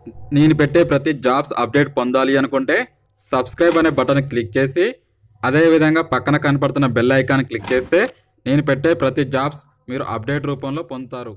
నేను పెట్టే ప్రతి జాబ్స్ అప్డేట్ పొందాలి అనుకుంటే సబ్స్క్రైబ్ అనే బటన్ క్లిక్ చేసి అదేవిధంగా పక్కన కనపడుతున్న బెల్ ఐకాన్ క్లిక్ చేస్తే నేను పెట్టే ప్రతి జాబ్స్ మీరు అప్డేట్ రూపంలో పొందుతారు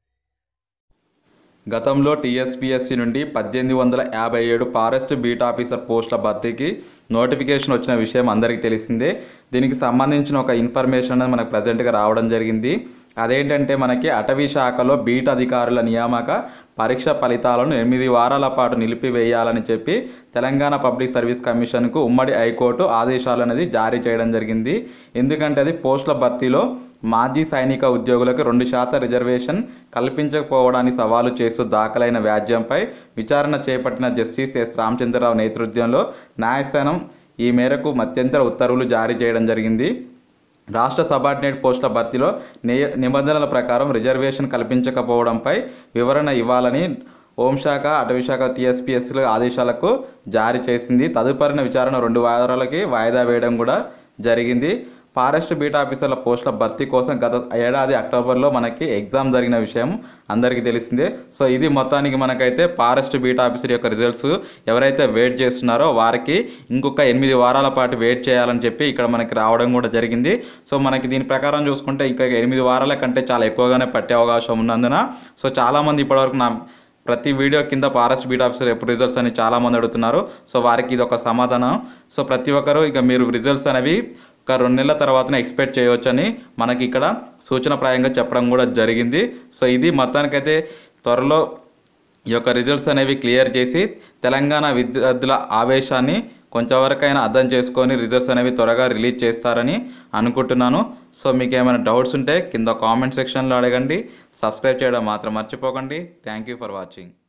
గతంలో టీఎస్పీఎస్సీ నుండి పద్దెనిమిది వందల యాభై ఏడు ఫారెస్ట్ బీట్ ఆఫీసర్ పోస్టుల భర్తీకి నోటిఫికేషన్ వచ్చిన విషయం అందరికీ తెలిసిందే దీనికి సంబంధించిన ఒక ఇన్ఫర్మేషన్ అనేది మనకు ప్రజెంట్గా రావడం జరిగింది అదేంటంటే మనకి అటవీ శాఖలో బీట్ అధికారుల నియామక పరీక్ష ఫలితాలను ఎనిమిది వారాల పాటు నిలిపివేయాలని చెప్పి తెలంగాణ పబ్లిక్ సర్వీస్ కమిషన్కు ఉమ్మడి హైకోర్టు ఆదేశాలు అనేది జారీ చేయడం జరిగింది ఎందుకంటే అది పోస్టుల భర్తీలో మాజీ సైనిక ఉద్యోగులకు రెండు శాతం రిజర్వేషన్ కల్పించకపోవడాన్ని సవాలు చేస్తూ దాఖలైన వ్యాజ్యంపై విచారణ చేపట్టిన జస్టిస్ ఎస్ రామచంద్రరావు నేతృత్వంలో న్యాయస్థానం ఈ మేరకు మధ్యంతర ఉత్తర్వులు జారీ చేయడం జరిగింది రాష్ట్ర సబార్డినేట్ పోస్టుల భర్తీలో నియ నిబంధనల ప్రకారం రిజర్వేషన్ కల్పించకపోవడంపై వివరణ ఇవ్వాలని హోంశాఖ అటవీశాఖ టీఎస్పీఎస్సీల ఆదేశాలకు జారీ చేసింది తదుపరిన విచారణ రెండు వారాలకి వాయిదా వేయడం కూడా జరిగింది ఫారెస్ట్ బీట్ ఆఫీసర్ల పోస్టుల భర్తీ కోసం గత ఏడాది అక్టోబర్లో మనకి ఎగ్జామ్ జరిగిన విషయం అందరికీ తెలిసిందే సో ఇది మొత్తానికి మనకైతే ఫారెస్ట్ బీట్ ఆఫీసర్ యొక్క రిజల్ట్స్ ఎవరైతే వెయిట్ చేస్తున్నారో వారికి ఇంకొక ఎనిమిది వారాల పాటు వెయిట్ చేయాలని చెప్పి ఇక్కడ మనకి రావడం కూడా జరిగింది సో మనకి దీని ప్రకారం చూసుకుంటే ఇంకా ఎనిమిది వారాల కంటే చాలా ఎక్కువగానే పట్టే అవకాశం ఉన్నందున సో చాలామంది ఇప్పటివరకు నా ప్రతి వీడియో కింద ఫారెస్ట్ బీట్ ఆఫీసర్ ఎప్పుడు రిజల్ట్స్ అని చాలామంది అడుగుతున్నారు సో వారికి ఇది ఒక సమాధానం సో ప్రతి ఒక్కరూ ఇక మీరు రిజల్ట్స్ అనేవి ఒక రెండు నెలల తర్వాతనే ఎక్స్పెక్ట్ చేయవచ్చని మనకి ఇక్కడ సూచనప్రాయంగా చెప్పడం కూడా జరిగింది సో ఇది మొత్తానికైతే త్వరలో ఈ యొక్క రిజల్ట్స్ అనేవి క్లియర్ చేసి తెలంగాణ విద్యార్థుల ఆవేశాన్ని కొంచెంవరకైనా అర్థం చేసుకొని రిజల్ట్స్ అనేవి త్వరగా రిలీజ్ చేస్తారని అనుకుంటున్నాను సో మీకు ఏమైనా డౌట్స్ ఉంటే కింద కామెంట్ సెక్షన్లో అడగండి సబ్స్క్రైబ్ చేయడం మాత్రం మర్చిపోకండి థ్యాంక్ యూ ఫర్ వాచింగ్